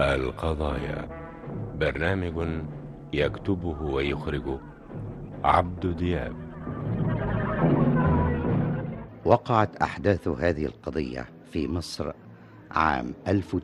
القضايا برنامج يكتبه ويخرجه عبد دياب وقعت أحداث هذه القضية في مصر عام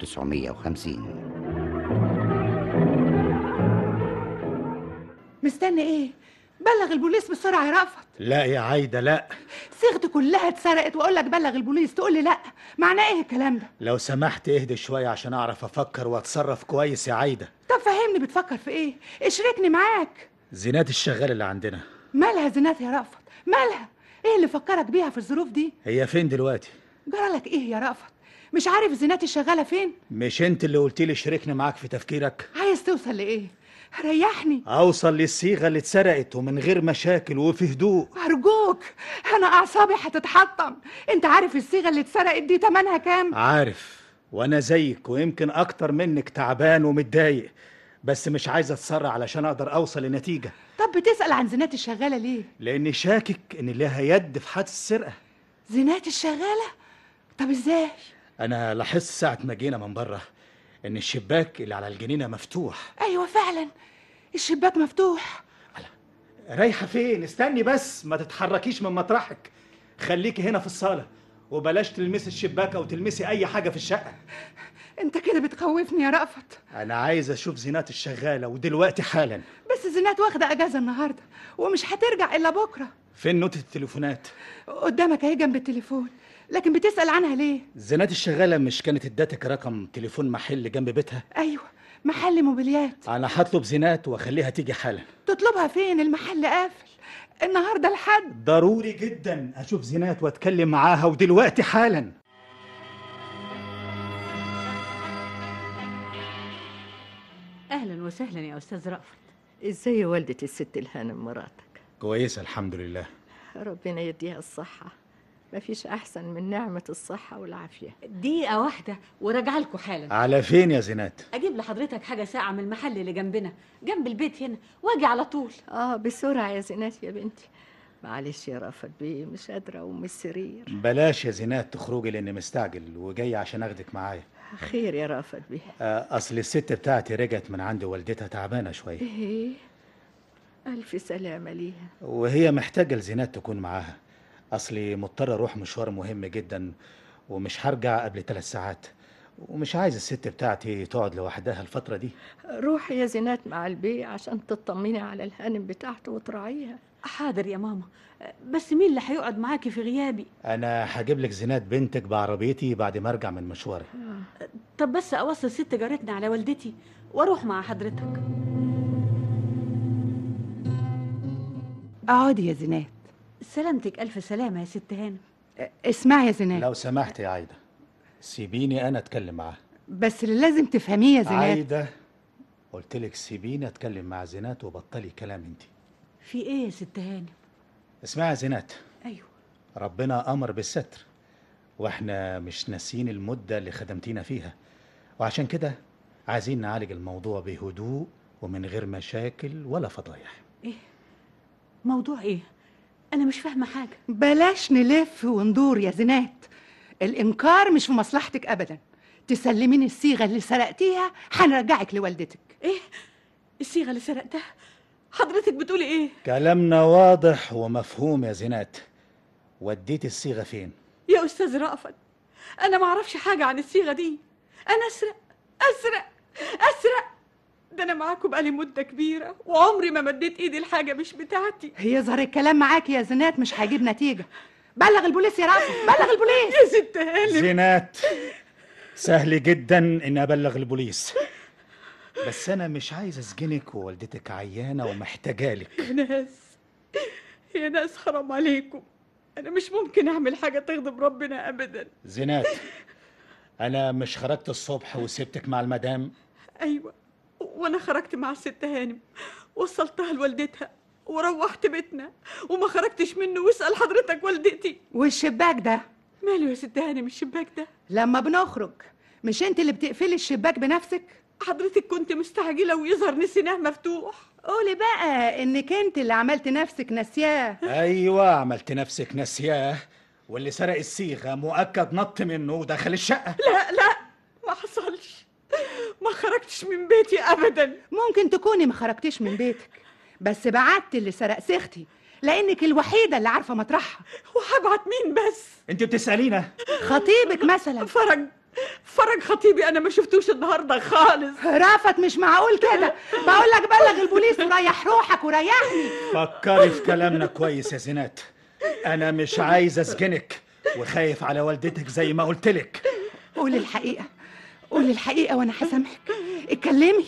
1950 مستني ايه بلغ البوليس بسرعه يا رأفت لا يا عايدة لا صيغتي كلها اتسرقت واقول لك بلغ البوليس تقول لي لا معناه ايه الكلام ده لو سمحت اهدي شوية عشان أعرف أفكر وأتصرف كويس يا عايدة طب فهمني بتفكر في ايه اشركني معاك زينات الشغال اللي عندنا مالها زينات يا رأفت مالها ايه اللي فكرك بيها في الظروف دي هي فين دلوقتي جرالك ايه يا رأفت مش عارف زينات الشغاله فين مش انت اللي قلت لي شاركني معاك في تفكيرك عايز توصل لايه ريحني اوصل للصيغه اللي اتسرقت ومن غير مشاكل وفي هدوء ارجوك انا اعصابي هتتحطم انت عارف الصيغه اللي اتسرقت دي تمنها كام عارف وانا زيك ويمكن اكتر منك تعبان ومتضايق بس مش عايز اتسرع علشان اقدر اوصل لنتيجه طب بتسال عن زينات الشغاله ليه لاني شاكك ان لها يد في حادث السرقه زينات الشغاله طب ازاي انا لاحظت ساعه ما جينا من بره ان الشباك اللي على الجنينه مفتوح ايوه فعلا الشباك مفتوح رايحه فين استني بس ما تتحركيش من مطرحك خليكي هنا في الصاله وبلاش تلمسي الشباك او تلمسي اي حاجه في الشقه انت كده بتخوفني يا رأفت انا عايز اشوف زينات الشغاله ودلوقتي حالا بس زينات واخده اجازه النهارده ومش هترجع الا بكره فين نوتة التليفونات قدامك اهي جنب التليفون لكن بتسال عنها ليه زينات الشغاله مش كانت ادتك رقم تليفون محل جنب بيتها ايوه محل موبيليات انا هطلب زينات واخليها تيجي حالا تطلبها فين المحل قافل النهارده الحد ضروري جدا اشوف زينات واتكلم معاها ودلوقتي حالا اهلا وسهلا يا استاذ رأفت ازاي والدة الست الهانم مراتك كويسه الحمد لله ربنا يديها الصحة مفيش أحسن من نعمة الصحة والعافية دقيقه واحده وراجعه لكم حالا على فين يا زينات اجيب لحضرتك حاجه ساعه من المحل اللي جنبنا جنب البيت هنا واجي على طول آه بسرعة يا زينات يا بنتي معلش يا رافت بيه مش قادرة أقوم من السرير بلاش يا زينات تخرجي لاني مستعجل وجاي عشان اخدك معايا خير يا رافت بيه آه، اصل الست بتاعتي رجعت من عند والدتها تعبانه شويه إيه ألف سلامة ليها وهي محتاجه لزينات تكون معاها اصلي مضطر اروح مشوار مهم جدا ومش هرجع قبل ثلاث ساعات ومش عايز الست بتاعتي تقعد لوحدها الفتره دي روحي يا زينات مع البي عشان تطمني على الهانم بتاعته وتراعيها حاضر يا ماما بس مين اللي هيقعد معاكي في غيابي انا هجيب لك زينات بنتك بعربيتي بعد ما ارجع من مشواري طب بس اوصل ست جارتنا على والدتي واروح مع حضرتك اقعدي يا زينات سلامتك الف سلامه يا ست هانم اسمعي يا زينات لو سمحت يا عايده سيبيني انا اتكلم معاها بس اللي لازم تفهميه يا زينات عايده قلت لك سيبيني اتكلم مع زينات وبطلي كلام انت في ايه يا ست هانم اسمعي يا زينات ايوه ربنا امر بالستر واحنا مش ناسيين المده اللي خدمتينا فيها وعشان كده عايزين نعالج الموضوع بهدوء ومن غير مشاكل ولا فضايح موضوع ايه انا مش فاهمه حاجه بلاش نلف وندور يا زينات الانكار مش في مصلحتك ابدا تسلميني الصيغه اللي سرقتيها هنرجعك لوالدتك ايه الصيغه اللي سرقتها حضرتك بتقولي ايه كلامنا واضح ومفهوم يا زينات وديت الصيغه فين يا استاذ رأفت انا ما اعرفش حاجه عن الصيغه دي انا اسرق اسرق اسرق ده انا معاكم بقالي مده كبيره وعمري ما مديت ايدي لحاجه مش بتاعتي يظهر الكلام معاكي يا زينات مش هيجيب نتيجه بلغ البوليس يا رأفت بلغ البوليس يا ست هانم زينات سهل جدا اني ابلغ البوليس بس انا مش عايز اسجنك ووالدتك عيانه ومحتاجالك يا ناس يا ناس حرام عليكم انا مش ممكن اعمل حاجه تغضب ربنا ابدا زينات انا مش خرجت الصبح وسبتك مع المدام ايوه وانا خرجت مع الست هانم وصلتها لوالدتها وروحت بيتنا وما خرجتش منه واسال حضرتك والدتي والشباك ده ماله يا ست هانم الشباك ده لما بنخرج مش انت اللي بتقفلي الشباك بنفسك حضرتك كنت مستعجله ويظهر نسيناه مفتوح قولي بقى انك انت اللي عملت نفسك ناسياه ايوه عملت نفسك ناسياه واللي سرق الصيغه مؤكد نط منه ودخل الشقه لا لا ما حصلش ما خرجتش من بيتي ابدا ممكن تكوني ما خرجتيش من بيتك بس بعتت اللي سرق سيختي لانك الوحيده اللي عارفه مطرحها وهبعت مين بس انت بتسالينا خطيبك مثلا فرج فرج خطيبي انا ما شفتوش النهارده خالص رافت مش معقول كده بقول لك بلغ البوليس وريح روحك وريحني فكري في كلامنا كويس يا زينات انا مش عايز اسجنك وخايف على والدتك زي ما قلت لك قولي الحقيقه قولي الحقيقه وانا هسامحك اتكلمي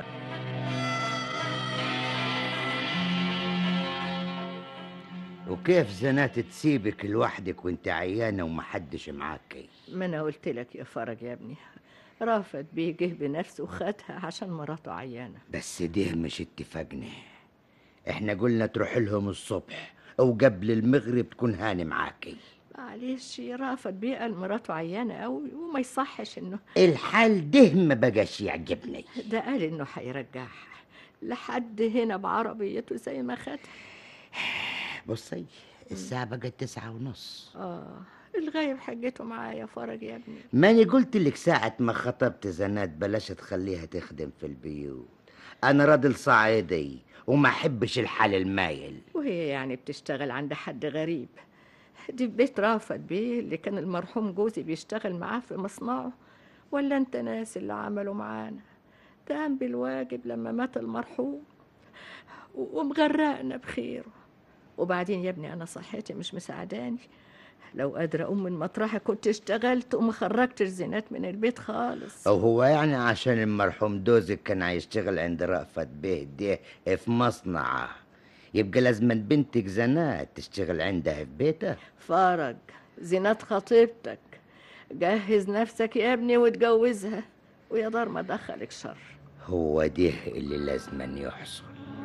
وكيف زنات تسيبك لوحدك وانت عيانة ومحدش معاكي ما انا قلت لك يا فرج يا ابني رافت بيه جه بنفسه وخدها عشان مراته عيانه بس ده مش اتفاقنا احنا قلنا تروح لهم الصبح او قبل المغرب تكون هاني معاكي معلش رافت بيه قال مراته عيانه قوي وما يصحش انه الحال ده ما بقاش يعجبني ده قال انه هيرجعها لحد هنا بعربيته زي ما خدها بصي الساعة بقت تسعة ونص اه الغايب حجته معايا فرج يا ابني ماني قلت لك ساعة ما خطبت زنات بلاش تخليها تخدم في البيوت أنا راجل صعيدي وما أحبش الحال المايل وهي يعني بتشتغل عند حد غريب دي في بيت رافت بيه اللي كان المرحوم جوزي بيشتغل معاه في مصنعه ولا انت ناس اللي عملوا معانا ده قام بالواجب لما مات المرحوم و- ومغرقنا بخيره وبعدين يا ابني انا صحتي مش مساعداني لو قادرة أقوم من مطرحي كنت اشتغلت وما خرجتش زينات من البيت خالص أو هو يعني عشان المرحوم دوزك كان هيشتغل عند رأفت بيه ده في مصنعه يبقى لازم بنتك زنات تشتغل عندها في بيتها فرج زينات خطيبتك جهز نفسك يا ابني وتجوزها ويا دار ما دخلك شر هو ده اللي لازم يحصل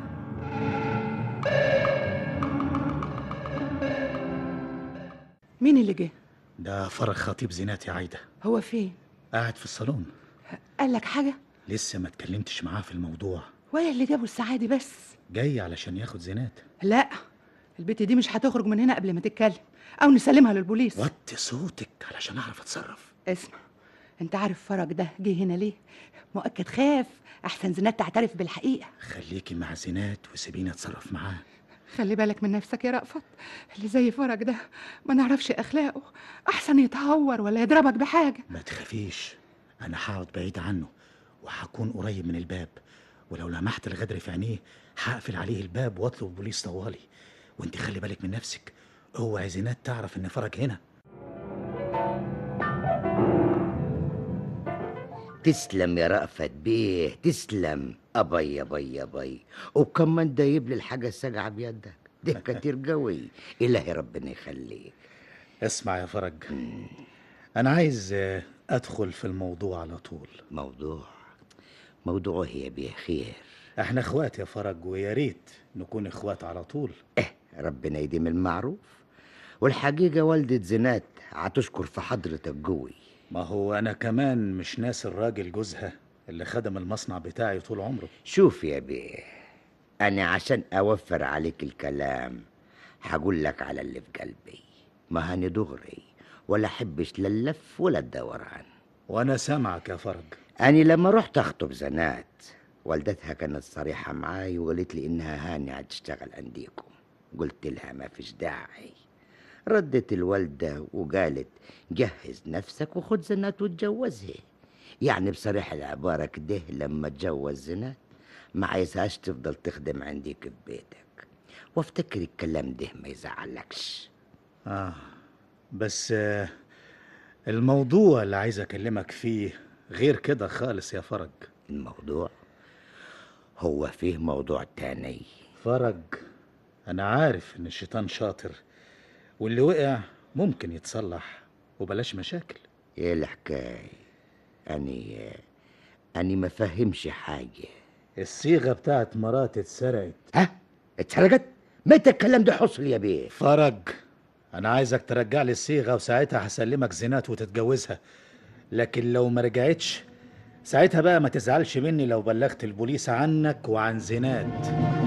مين اللي جه ده فرج خطيب زينات يا عايده هو فين قاعد في الصالون قال لك حاجه لسه ما اتكلمتش معاه في الموضوع ولا اللي جابه الساعه دي بس جاي علشان ياخد زينات لا البت دي مش هتخرج من هنا قبل ما تتكلم او نسلمها للبوليس وطي صوتك علشان اعرف اتصرف اسمع انت عارف فرج ده جه هنا ليه مؤكد خاف احسن زينات تعترف بالحقيقه خليكي مع زينات وسيبيني اتصرف معاه خلي بالك من نفسك يا رأفت اللي زي فرج ده ما نعرفش اخلاقه احسن يتهور ولا يضربك بحاجه ما تخافيش انا هقعد بعيد عنه وهكون قريب من الباب ولو لمحت الغدر في عينيه هقفل عليه الباب واطلب البوليس طوالي وانت خلي بالك من نفسك اوعي زينات تعرف ان فرج هنا تسلم يا رأفت بيه تسلم أبي أبي أبي وكمان دايب لي الحاجة الساقعة بيدك ده كتير قوي إلهي ربنا يخليك اسمع يا فرج انا عايز آه، ادخل في الموضوع على طول موضوع موضوع هي بيه خير احنا اخوات يا فرج ويا ريت نكون اخوات على طول إيه ربنا يديم المعروف والحقيقة والدة زينات هتشكر في حضرتك قوي ما هو انا كمان مش ناس الراجل جوزها اللي خدم المصنع بتاعي طول عمره شوف يا بيه أنا عشان أوفر عليك الكلام هقول لك على اللي في قلبي ما هاني دغري ولا أحبش لا اللف ولا الدوران وانا سامعك يا فرج أنا لما رحت أخطب زنات والدتها كانت صريحة معاي وقالت لي إنها هاني هتشتغل عنديكم قلت لها ما فيش داعي ردت الوالدة وقالت جهز نفسك وخد زنات وتجوزها يعني بصريح العبارة كده لما اتجوز زنات ما عايزهاش تفضل تخدم عنديك في بيتك وافتكر الكلام ده ما يزعلكش اه بس آه، الموضوع اللي عايز اكلمك فيه غير كده خالص يا فرج الموضوع هو فيه موضوع تاني فرج انا عارف ان الشيطان شاطر واللي وقع ممكن يتصلح وبلاش مشاكل ايه الحكاية اني اني ما فهمش حاجة الصيغه بتاعت مراتي اتسرقت ها اتسرقت متى الكلام ده حصل يا بيه فرج انا عايزك ترجع لي الصيغه وساعتها هسلمك زينات وتتجوزها لكن لو ما رجعتش ساعتها بقى ما تزعلش مني لو بلغت البوليس عنك وعن زينات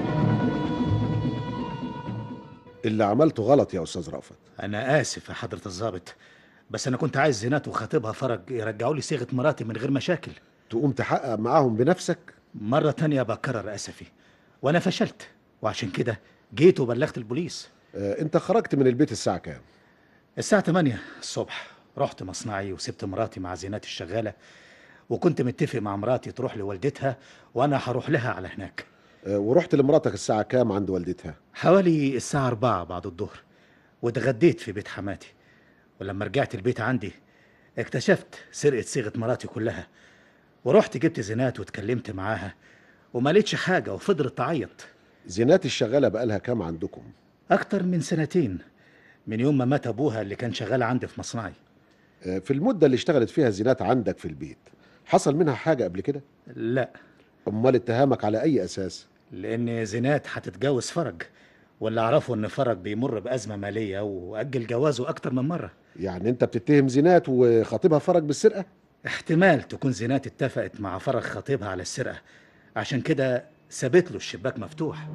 اللي عملته غلط يا استاذ رأفت انا اسف يا حضره الضابط بس انا كنت عايز زينات وخطيبها فرج يرجعوا لي صيغه مراتي من غير مشاكل تقوم تحقق معاهم بنفسك مرة تانية بكرر أسفي وأنا فشلت وعشان كده جيت وبلغت البوليس آه، انت خرجت من البيت الساعة كام الساعة 8 الصبح رحت مصنعي وسبت مراتي مع زينات الشغالة وكنت متفق مع مراتي تروح لوالدتها وأنا هروح لها على هناك آه، ورحت لمراتك الساعة كام عند والدتها حوالي الساعة أربعة بعد الظهر واتغديت في بيت حماتي ولما رجعت البيت عندي اكتشفت سرقة صيغة مراتي كلها ورحت جبت زينات واتكلمت معاها وما لقيتش حاجة وفضلت تعيط زينات الشغالة بقالها كام عندكم أكتر من سنتين من يوم ما مات أبوها اللي كان شغال عندي في مصنعي آه، في المدة اللي اشتغلت فيها زينات عندك في البيت حصل منها حاجة قبل كده لا امال اتهامك على اي اساس لأن زينات هتتجوز فرج واللي أعرفه إن فرج بيمر بأزمة مالية وأجل جوازه أكتر من مرة يعني انت بتتهم زينات وخطيبها فرج بالسرقة احتمال تكون زينات اتفقت مع فرج خطيبها على السرقة عشان كده سابت له الشباك مفتوح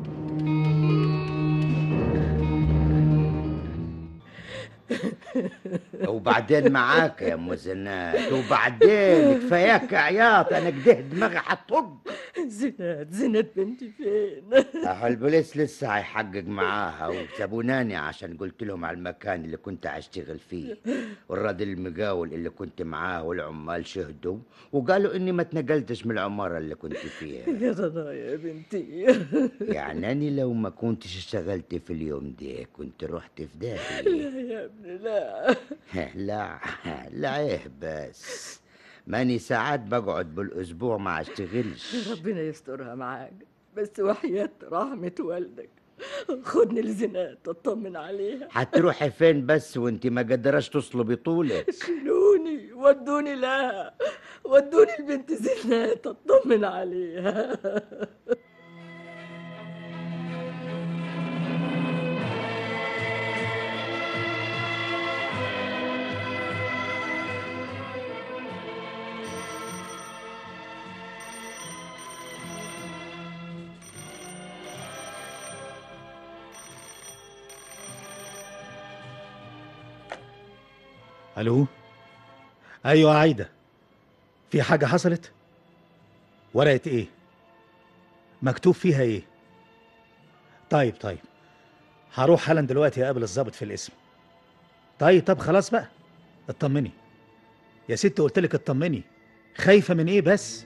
وبعدين معاك يا ام زنات وبعدين كفاياك عياط انا كده دماغي هتطق زينات زينات بنتي فين اهو البوليس لسه هيحقق معاها وسابوناني عشان قلت لهم على المكان اللي كنت هشتغل فيه والراجل المقاول اللي كنت معاه والعمال شهدوا وقالوا اني ما اتنقلتش من العمارة اللي كنت فيها يا رنا يا بنتي يعني أنا لو ما كنتش اشتغلت في اليوم ده كنت رحت في داهية لا يا ابني لا لا لا ايه بس ماني ساعات بقعد بالاسبوع ما اشتغلش ربنا يسترها معاك بس وحياة رحمة والدك خدني لزينات اطمن عليها هتروحي فين بس وانت ما قدرش تصلبي طولك شيلوني ودوني لها ودوني البنت زينات اطمن عليها ألو أيوة عايدة في حاجة حصلت ورقة إيه مكتوب فيها إيه طيب طيب هروح حالا دلوقتي أقابل الضابط في الاسم طيب طب خلاص بقى اطمني يا ست قلت لك اطمني خايفة من إيه بس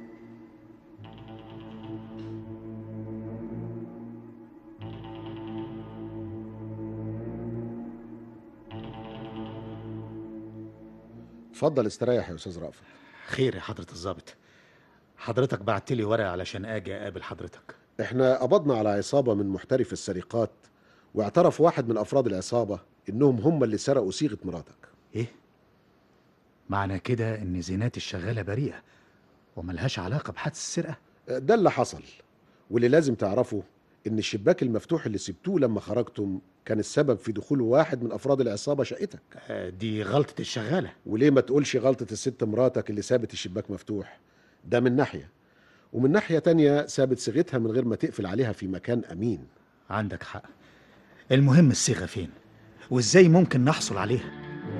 اتفضل استريح يا استاذ رأفت خير يا حضرة الضابط حضرتك بعت لي ورقة علشان أجي أقابل حضرتك احنا قبضنا على عصابة من محترف السرقات واعترف واحد من افراد العصابة انهم هم اللي سرقوا صيغة مراتك إيه؟ معنى كده إن زينات الشغالة بريئة وملهاش علاقة بحادث السرقة؟ ده اللي حصل واللي لازم تعرفه ان الشباك المفتوح اللي سبتوه لما خرجتم كان السبب في دخول واحد من افراد العصابة شقتك آه، دي غلطة الشغالة وليه ما تقولش غلطة الست مراتك اللي سابت الشباك مفتوح ده من ناحية ومن ناحية تانية سابت صيغتها من غير ما تقفل عليها في مكان أمين عندك حق المهم الصيغة فين؟ وإزاي ممكن نحصل عليها؟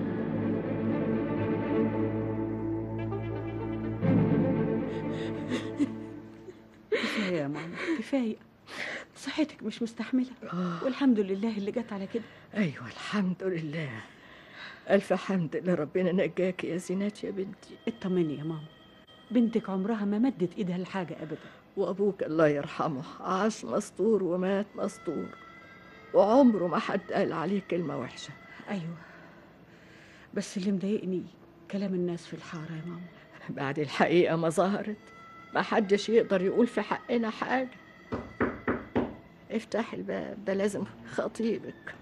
كفايه يا ماما كفايه صحتك مش مستحمله والحمد لله اللي جت على كده ايوه الحمد لله الف حمد لربنا نجاك يا زينات يا بنتي اطمني يا ماما بنتك عمرها ما مدت ايدها لحاجه ابدا وابوك الله يرحمه عاش مسطور ومات مسطور وعمره ما حد قال عليه كلمه وحشه ايوه بس اللي مضايقني كلام الناس في الحاره يا ماما بعد الحقيقه ما ظهرت ما حدش يقدر يقول في حقنا حاجه افتح الباب ده لازم خطيبك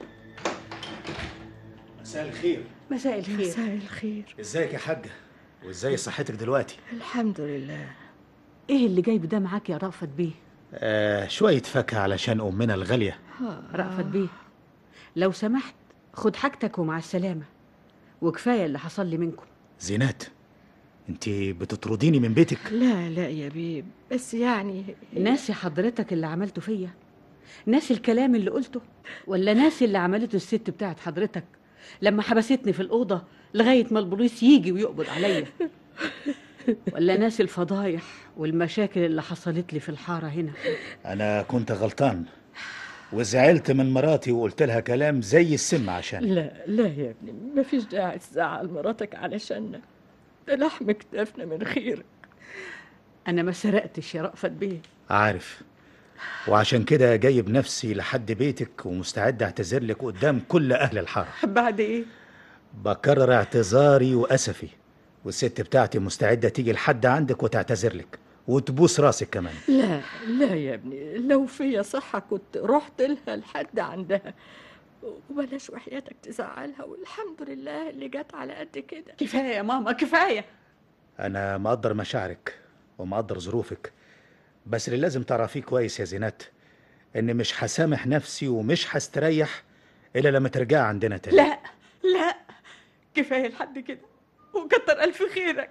مساء الخير مساء الخير مساء الخير ازيك يا حاجة؟ وازاي صحتك دلوقتي؟ الحمد لله ايه اللي جايب ده معاك يا رأفت بيه آه شوية فاكهة علشان أمنا الغالية رأفت بيه لو سمحت خد حاجتك ومع السلامه وكفايه اللي حصل لي منكم زينات انت بتطرديني من بيتك لا لا يا بيب بس يعني ناسي حضرتك اللي عملته فيا ناسي الكلام اللي قلته ولا ناسي اللي عملته الست بتاعت حضرتك لما حبستني في الأوضة لغاية ما البوليس يجي ويقبض عليا ولا ناسي الفضايح والمشاكل اللي حصلت لي في الحارة هنا انا كنت غلطان وزعلت من مراتي وقلت لها كلام زي السم عشان لا لا يا ابني مفيش داعي تزعل مراتك علشاننا ده لحم كتافنا من خيرك أنا ما سرقتش يا رأفت بيه عارف وعشان كده جايب نفسي لحد بيتك ومستعد اعتذر لك قدام كل اهل الحاره بعد إيه؟ بكرر اعتذاري واسفي والست بتاعتي مستعده تيجي لحد عندك وتعتذر لك وتبوس راسك كمان لا لا يا ابني لو فيا صحة كنت رحت لها لحد عندها وبلاش وحياتك تزعلها والحمد لله اللي جت على قد كده كفاية يا ماما كفاية انا مقدر مشاعرك ومقدر ظروفك بس اللي لازم تعرفيه كويس يا زينات ان مش هسامح نفسي ومش هستريح الا لما ترجع عندنا تاني لا لا كفاية لحد كده وكتر ألف خيرك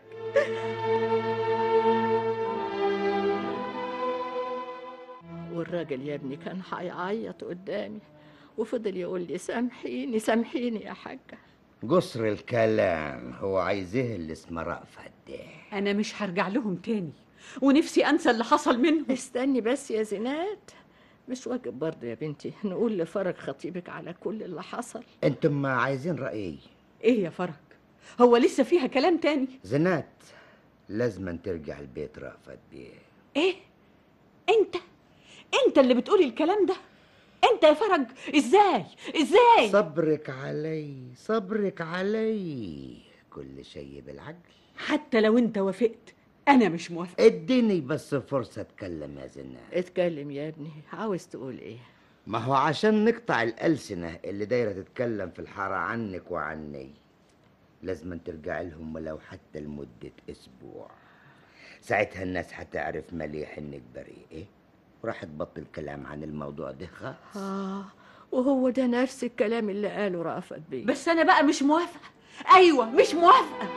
والراجل يا ابني كان هيعيط قدامي وفضل يقول لي سامحيني سامحيني يا حاجة قصر الكلام هو عايزه اللي اسمه رأفت ده أنا مش هرجع لهم تاني ونفسي أنسى اللي حصل منهم استني بس يا زينات مش واجب برضه يا بنتي نقول لفرج خطيبك على كل اللي حصل انتم ما عايزين رأيي إيه يا فرج هو لسه فيها كلام تاني زنات لازم ترجع البيت رأفت بيه إيه أنت أنت اللي بتقولي الكلام ده أنت يا فرج إزاي إزاي صبرك علي صبرك علي كل شيء بالعقل حتى لو أنت وافقت أنا مش موافقة اديني بس فرصة اتكلم يا زنات اتكلم يا ابني عاوز تقول ايه ما هو عشان نقطع الألسنة اللي دايرة تتكلم في الحارة عنك وعني لازم ترجع لهم ولو حتى لمدة أسبوع ساعتها الناس هتعرف مليح إنك بريئة وراح تبطل كلام عن الموضوع ده خالص اه وهو ده نفس الكلام اللي قاله رأفت بيه بس أنا بقى مش موافقة أيوة مش موافقة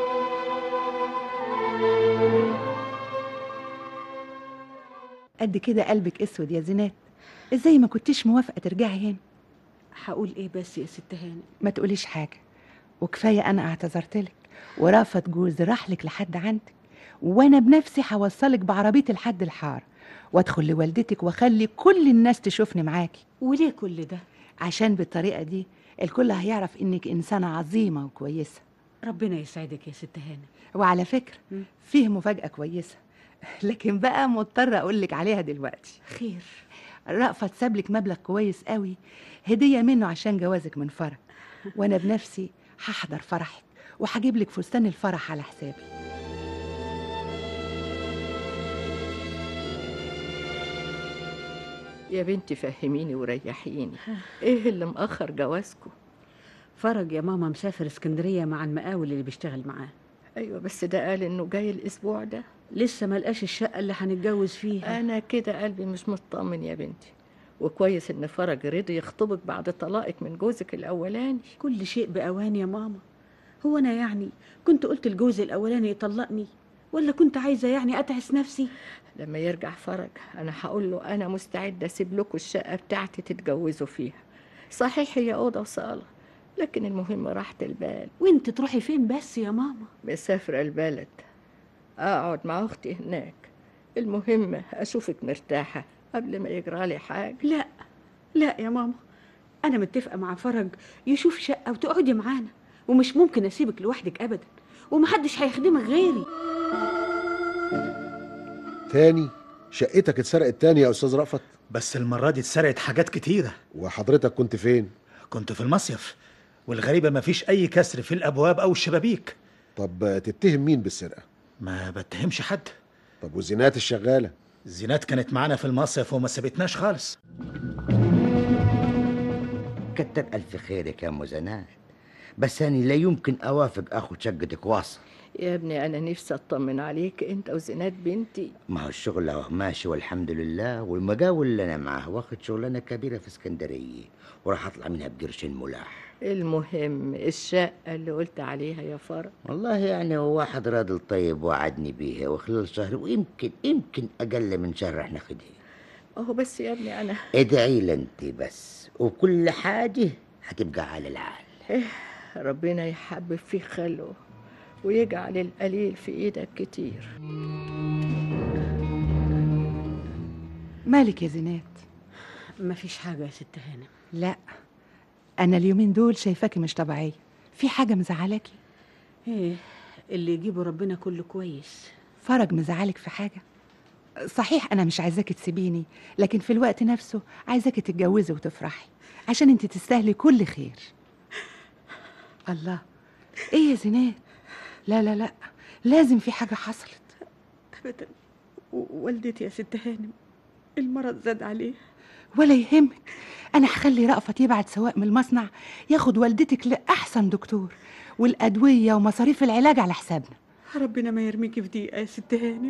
قد كده قلبك اسود يا زينات ازاي ما كنتيش موافقه ترجعي هنا هقول إيه بس يا ست هاني ما تقوليش حاجه وكفايه انا اعتذرت لك ورافت جوز راح لك لحد عندك وانا بنفسي هوصلك بعربيتي لحد الحاره وادخل لوالدتك واخلي كل الناس تشوفني معاكي وليه كل ده عشان بالطريقه دي الكل هيعرف انك انسانه عظيمه وكويسه ربنا يسعدك يا ست هاني وعلى فكره مم. فيه مفاجاه كويسه لكن بقى مضطره اقول لك عليها دلوقتي خير رأفت سابلك مبلغ كويس قوي هدية منه عشان جوازك من فرح وأنا بنفسي هحضر فرحك وهجيب لك فستان الفرح على حسابي يا بنتي فهميني وريحيني ايه اللي مأخر جوازكم فرج يا ماما مسافر اسكندرية مع المقاول اللي بيشتغل معاه ايوه بس ده قال انه جاي الاسبوع ده لسه ما لقاش الشقة اللي هنتجوز فيها انا كده قلبي مش مطمن يا بنتي وكويس ان فرج رضي يخطبك بعد طلاقك من جوزك الاولاني كل شيء بأوان يا ماما هو أنا يعني كنت قلت لجوزي الأولاني يطلقني ولا كنت عايزة يعني أتعس نفسي لما يرجع فرج انا هقول له انا مستعده اسيب لكم الشقه بتاعتي تتجوزوا فيها صحيح هي اوضه وصاله لكن المهم راحه البال وانت تروحي فين بس يا ماما مسافره البلد اقعد مع اختي هناك المهم اشوفك مرتاحه قبل ما يجرالي حاجه لا لا يا ماما أنا متفقة مع فرج يشوف شقة وتقعدي معانا ومش ممكن أسيبك لوحدك أبدا ومحدش هيخدمك غيري تاني شقتك اتسرقت تاني يا استاذ رأفت بس المره دي اتسرقت حاجات كتيره وحضرتك كنت فين كنت في المصيف والغريبه مفيش اي كسر في الابواب او الشبابيك طب تتهم مين بالسرقه ما بتهمش حد طب وزينات الشغاله زينات كانت معانا في المصيف وما سابتناش خالص كتر ألف خيرك يا مزنات بس أنا لا يمكن أوافق أخد شقتك واصل يا ابني انا نفسي اطمن عليك انت وزينات بنتي ما هو الشغل اهو ماشي والحمد لله والمقاول اللي انا معاه واخد شغلانه كبيره في اسكندريه وراح اطلع منها بقرشين ملاح المهم الشقه اللي قلت عليها يا فرج والله يعني هو واحد راجل طيب وعدني بيها وخلال شهر ويمكن يمكن اقل من شهر احنا ناخدها اهو بس يا ابني انا ادعي لي انت بس وكل حاجه هتبقى على العال ربنا يحبب في خلقه ويجعل القليل في ايدك كتير مالك يا زينات مفيش حاجة يا ست هانم لا انا اليومين دول شايفاكي مش طبيعيه في حاجه مزعلاكي ايه اللي يجيبه ربنا كله كويس فرج مزعلك في حاجه صحيح انا مش عايزاكي تسيبيني لكن في الوقت نفسه عايزاكي تتجوزي وتفرحي عشان انت تستاهلي كل خير الله ايه يا زينات لا لا لا لازم في حاجه حصلت ابدا و- والدتي يا ست هانم المرض زاد عليه ولا يهمك انا هخلي رأفت يبعت سواق من المصنع ياخد والدتك لاحسن دكتور والادويه ومصاريف العلاج على حسابنا ربنا ما يرميكي في دقيقة يا ست هانم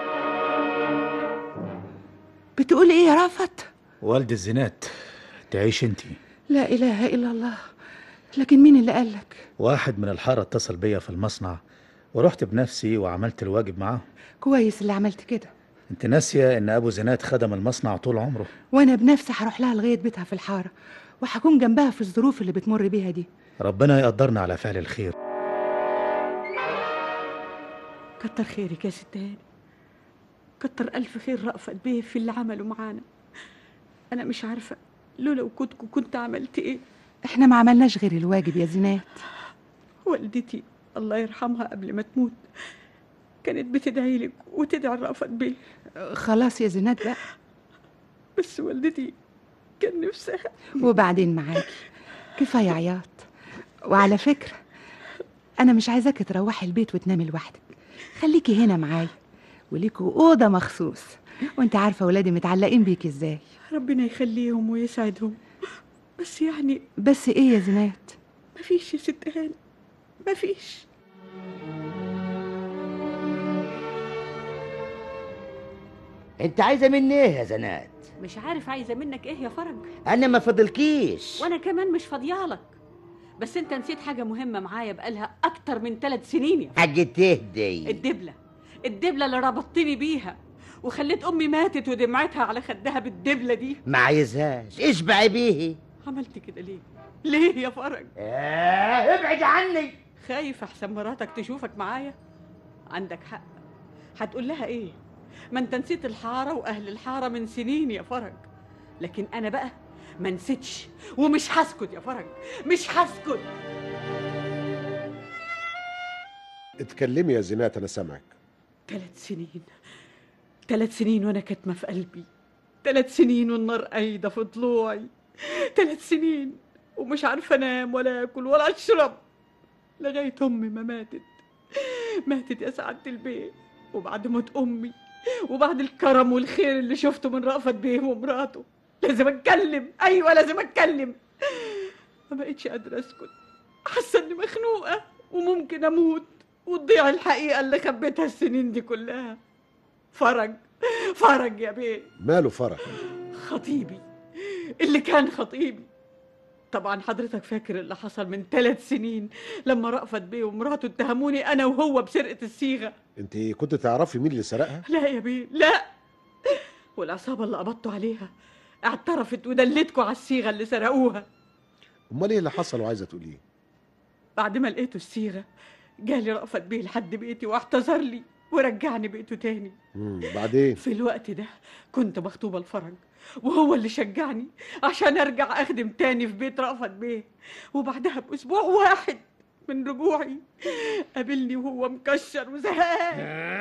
بتقولي ايه يا رأفت والد الزينات تعيش انتي لا اله الا الله لكن مين اللي قالك واحد من الحارة اتصل بيا في المصنع ورحت بنفسي وعملت الواجب معاه كويس اللي عملت كده انت ناسية ان ابو زينات خدم المصنع طول عمره وانا بنفسي هروح لها لغايه بيتها في الحاره وهكون جنبها في الظروف اللي بتمر بيها دي ربنا يقدرنا على فعل الخير كتر خيرك يا ست هانم كتر ألف خير رأفت بيه في اللي عمله معانا أنا مش عارفة لولا وجودكم كنت عملت إيه احنا ما عملناش غير الواجب يا زينات والدتي الله يرحمها قبل ما تموت كانت بتدعي لك وتدعي رأفت بيه خلاص يا زينات بقى بس والدتي كان نفسها وبعدين معاكي كفايه عياط وعلى فكره انا مش عايزاكي تروحي البيت وتنامي لوحدك خليكي هنا معايا وليكوا اوضه مخصوص وانت عارفه ولادي متعلقين بيكي ازاي ربنا يخليهم ويسعدهم بس يعني بس ايه يا زينات مفيش يا ست هانم مفيش انت عايزه مني ايه يا زنات مش عارف عايزة منك إيه يا فرج انا ما فضلكيش وأنا كمان مش فاضيالك بس أنت نسيت حاجة مهمة معايا بقالها أكتر من ثلاث سنين يا حاجة تهدي الدبلة الدبلة اللي ربطتني بيها وخليت أمي ماتت ودمعتها على خدها بالدبلة دي ما عايزهاش اشبعي بيه عملت كده ليه؟ ليه يا فرج؟ آه ابعد عني خايف أحسن مراتك تشوفك معايا؟ عندك حق هتقول لها إيه؟ ما أنت نسيت الحارة وأهل الحارة من سنين يا فرج لكن أنا بقى ما نسيتش ومش هسكت يا فرج مش هسكت اتكلمي يا زينات انا سامعك ثلاث سنين ثلاث سنين وانا كاتمه في قلبي ثلاث سنين والنار قايده في ضلوعي ثلاث سنين ومش عارفه انام ولا اكل ولا اشرب لغايه امي ما ماتت ماتت يا سعاده البيت وبعد موت امي وبعد الكرم والخير اللي شفته من رأفت بيه ومراته لازم اتكلم ايوه لازم اتكلم ما بقتش قادره اسكت حاسه اني مخنوقه وممكن اموت وتضيع الحقيقه اللي خبيتها السنين دي كلها فرج فرج يا بيه ماله فرح خطيبي اللي كان خطيبي طبعا حضرتك فاكر اللي حصل من ثلاث سنين لما رأفت بيه ومراته اتهموني انا وهو بسرقه الصيغه انت كنت تعرفي مين اللي سرقها لا يا بيه لا والعصابه اللي قبضتوا عليها اعترفت ودلتكوا على الصيغه اللي سرقوها امال ايه اللي حصل وعايزه تقوليه بعد ما لقيته الصيغه جالي رأفت بيه لحد بيتي واعتذر لي ورجعني بيته تاني امم بعدين في الوقت ده كنت مخطوبة لفرج وهو اللي شجعني عشان ارجع اخدم تاني في بيت رأفت بيه وبعدها باسبوع واحد من رجوعي قابلني وهو مكشر وزهقان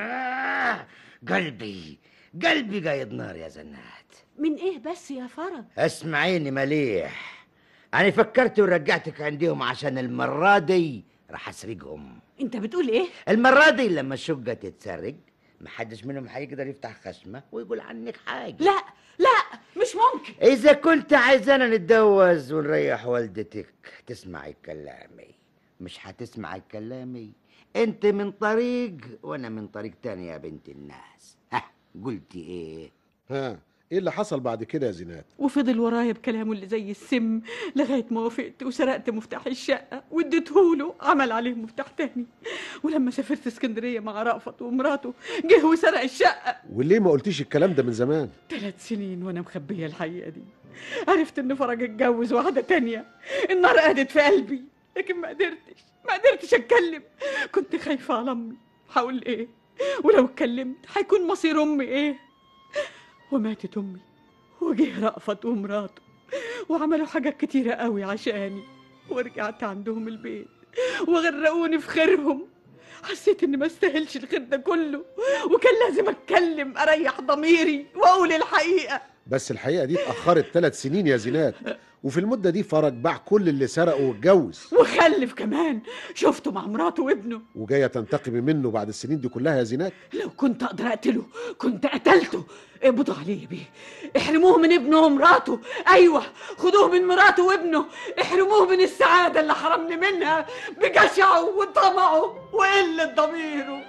آه قلبي قلبي قايد نار يا زنات من ايه بس يا فرج اسمعيني مليح انا فكرت ورجعتك عندهم عشان المرة دي راح اسرقهم انت بتقول ايه المرة دي لما الشقة تتسرق محدش منهم هيقدر يفتح خشمة ويقول عنك حاجة لا لا مش ممكن إذا كنت عايزانا نتجوز ونريح والدتك تسمعي كلامي مش هتسمعي كلامي انت من طريق وانا من طريق تاني يا بنت الناس ها قلتي ايه ها ايه اللي حصل بعد كده يا زينات وفضل ورايا بكلامه اللي زي السم لغايه ما وافقت وسرقت مفتاح الشقه واديتهوله عمل عليه مفتاح تاني ولما سافرت اسكندريه مع رأفت ومراته جه وسرق الشقه وليه ما قلتيش الكلام ده من زمان ثلاث سنين وانا مخبيه الحقيقه دي عرفت ان فرج اتجوز واحده تانية النار قادت في قلبي لكن ما قدرتش ما قدرتش اتكلم كنت خايفة على امي هقول ايه ولو اتكلمت هيكون مصير امي ايه وماتت امي وجه رأفت ومراته وعملوا حاجات كتيرة قوي عشاني ورجعت عندهم البيت وغرقوني في خيرهم حسيت اني ما استاهلش الخير ده كله وكان لازم اتكلم اريح ضميري واقول الحقيقه بس الحقيقه دي اتاخرت ثلاث سنين يا زينات وفي المده دي فرج باع كل اللي سرقه واتجوز وخلف كمان شفته مع مراته وابنه وجايه تنتقمي منه بعد السنين دي كلها يا زينات لو كنت اقدر اقتله كنت قتلته اقبضوا عليه بيه احرموه من ابنه ومراته ايوه خدوه من مراته وابنه احرموه من السعاده اللي حرمني منها بجشعه وطمعه وقله ضميره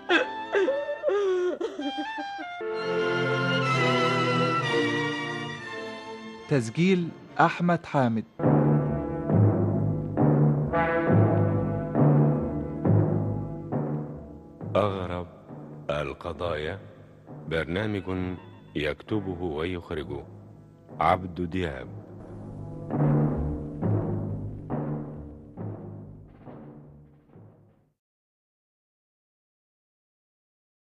تسجيل أحمد حامد أغرب القضايا برنامج يكتبه ويخرجه عبد دياب